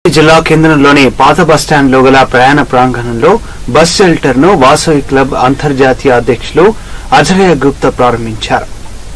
జిల్లా కేంద్రంలోని పాత బస్టాండ్ లో గల ప్రయాణ ప్రాంగణంలో బస్ షెల్టర్ ను వాసవి క్లబ్ అంతర్జాతీయ అధ్యక్షులు అజయ్ గుప్తా ప్రారంభించారు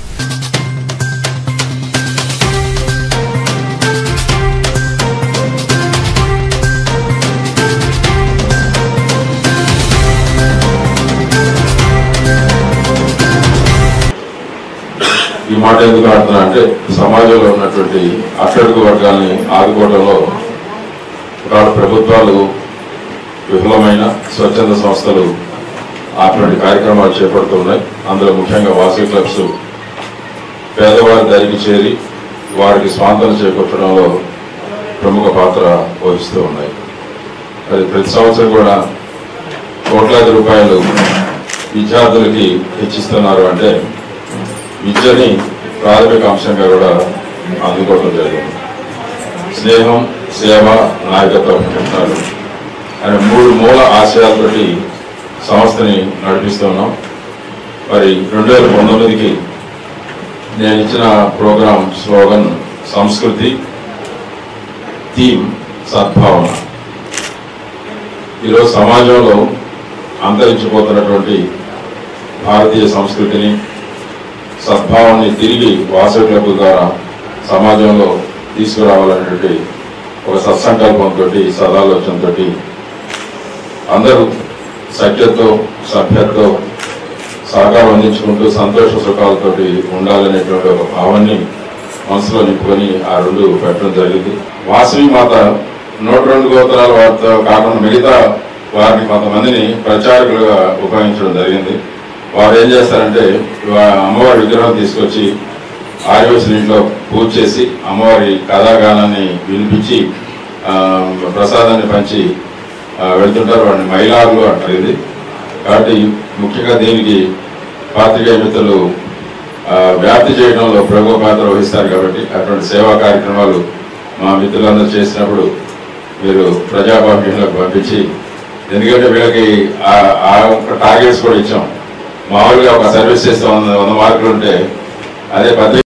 ఈ మాట ఎందుకు ఆడుతున్నా అంటే సమాజంలో ఉన్నటువంటి అట్టడుగు వర్గాల్ని ఆదుకోవడంలో ఒకవేళ ప్రభుత్వాలు విఫలమైన స్వచ్ఛంద సంస్థలు అటువంటి కార్యక్రమాలు చేపడుతూ ఉన్నాయి అందులో ముఖ్యంగా వాసవి క్లబ్స్ పేదవారి దరికి చేరి వారికి స్వాతంత్రం చేకూర్చడంలో ప్రముఖ పాత్ర వహిస్తూ ఉన్నాయి అది ప్రతి సంవత్సరం కూడా కోట్లాది రూపాయలు విద్యార్థులకి హెచ్చిస్తున్నారు అంటే విద్యని ప్రాథమిక అంశంగా కూడా అందుకోవడం జరిగింది స్నేహం సేవ నాయకత్వం అంటున్నారు అనే మూడు మూల ఆశయాలతోటి సంస్థని నడిపిస్తున్నాం మరి రెండు వేల పంతొమ్మిదికి నేను ఇచ్చిన ప్రోగ్రాం స్లోగన్ సంస్కృతి థీమ్ సద్భావన ఈరోజు సమాజంలో అంతరించిపోతున్నటువంటి భారతీయ సంస్కృతిని సద్భావాన్ని తిరిగి వాసవి క్లబ్ ద్వారా సమాజంలో తీసుకురావాలనేటువంటి ఒక సత్సంకల్పంతో సదాలోచనతో అందరూ సఖ్యతో సభ్యతతో సహకారం అందించుకుంటూ సంతోష సుఖాలతోటి ఉండాలనేటువంటి ఒక భావాన్ని మనసులో నింపుకొని ఆ రెండు పెట్టడం జరిగింది వాసవి మాత నూట రెండు గోత్రాల వారితో కాకుండా మిగతా వారిని కొంతమందిని ప్రచారకులుగా ఉపయోగించడం జరిగింది వారు ఏం చేస్తారంటే వా- అమ్మవారి విగ్రహం తీసుకొచ్చి ఆర్యవసిన ఇంట్లో పూజ చేసి అమ్మవారి కథాగానాన్ని వినిపించి ఆ, ప్రసాదాన్ని పంచి ఆ, వెళ్తుంటారు వాడిని మైలార్లు అంటారు ఇది కాబట్టి ముఖ్యంగా దీనికి పాత్రికేయ మిత్రులు ఆ, వ్యాప్తి చేయడంలో ప్రముఖ పాత్ర వహిస్తారు కాబట్టి అటువంటి సేవా కార్యక్రమాలు మా మిత్రులందరూ చేసినప్పుడు మీరు ప్రజాభాగ్యంలోకి పంపించి ఎందుకంటే వీళ్ళకి ఆ- ఆ ఒక టార్గెట్స్ కూడా ఇచ్చాం మామూలుగా ఒక సర్వీస్ చేస్తే వంద వంద మార్కులు ఉంటే అదే పత్రిక